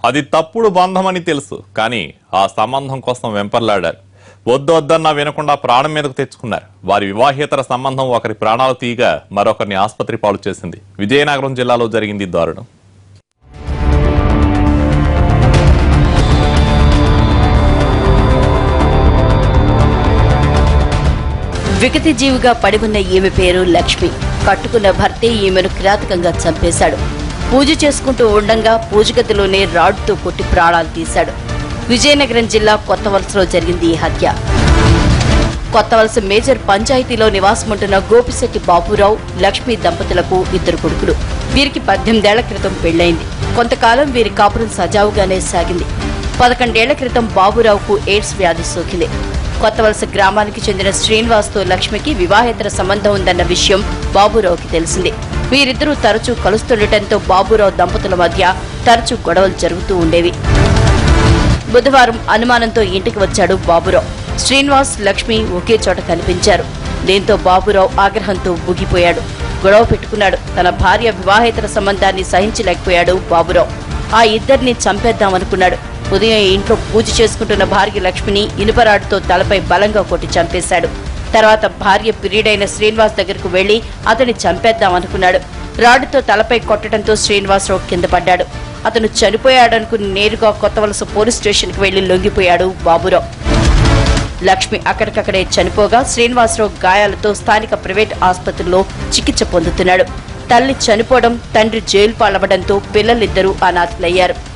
అది తప్పుడు బంధమని తెలుసు కానీ ఆ సంబంధం కోసం వెంపర్లాడారు వద్దు వద్దన్నా వినకుండా ప్రాణం మీదకు తెచ్చుకున్నారు వారి వివాహేతర సంబంధం ఒకరి ప్రాణాలు తీయగా మరొకరిని ఆసుపత్రి పాలు చేసింది విజయనగరం జిల్లాలో జరిగింది ఈ దారుణం వికతి జీవిగా పడి ఉన్న ఈమె పేరు లక్ష్మి కట్టుకున్న భర్తే ఈమెను కిరాతకంగా చంపేశాడు పూజ చేసుకుంటూ ఉండంగా పూజ గదిలోనే రాడ్తో కొట్టి ప్రాణాలు తీశాడు విజయనగరం జిల్లా కొత్త వలసలో జరిగింది ఈ హత్య కొత్త వలస మేజర్ పంచాయతీలో నివాసముంటున్న గోపిశెట్టి బాబురావు లక్ష్మి దంపతులకు ఇద్దరు కొడుకులు వీరికి పద్దెనిమిదేళ్ల క్రితం పెళ్లైంది కొంతకాలం వీరి కాపురం సజావుగానే సాగింది పదకొండేళ్ల క్రితం బాబురావుకు ఎయిడ్స్ వ్యాధి సోకింది కొత్త వలస గ్రామానికి చెందిన శ్రీనివాస్తో లక్ష్మికి వివాహేతర సంబంధం ఉందన్న విషయం బాబురావుకి తెలిసింది వీరిద్దరూ తరచూ కలుస్తుండటంతో బాబురావు దంపతుల మధ్య తరచూ గొడవలు జరుగుతూ ఉండేవి బుధవారం అనుమానంతో ఇంటికి వచ్చాడు బాబురావు శ్రీనివాస్ లక్ష్మి ఒకే చోట కనిపించారు దీంతో బాబురావు ఆగ్రహంతో ఊగిపోయాడు గొడవ పెట్టుకున్నాడు తన భార్య వివాహేతర సంబంధాన్ని సహించలేకపోయాడు బాబురావు ఆ ఇద్దరిని చంపేద్దామనుకున్నాడు ఉదయం ఇంట్లో పూజ చేసుకుంటున్న భార్య లక్ష్మిని ఇనుపరాడుతో తలపై బలంగా కొట్టి చంపేశాడు తర్వాత భార్య పిరీడైన శ్రీనివాస్ దగ్గరకు వెళ్లి అతన్ని చంపేద్దామనుకున్నాడు రాడ్డుతో తలపై కొట్టడంతో శ్రీనివాసరావు కింద పడ్డాడు అతను చనిపోయాడనుకుని నేరుగా కొత్త వలస పోలీస్ స్టేషన్కి వెళ్లి లొంగిపోయాడు బాబురావు లక్ష్మి అక్కడికక్కడే చనిపోగా శ్రీనివాసరావు గాయాలతో స్థానిక ప్రైవేట్ ఆసుపత్రిలో చికిత్స పొందుతున్నాడు తల్లి చనిపోవడం తండ్రి జైలు పాలవడంతో పిల్లలిద్దరూ అనాథలయ్యారు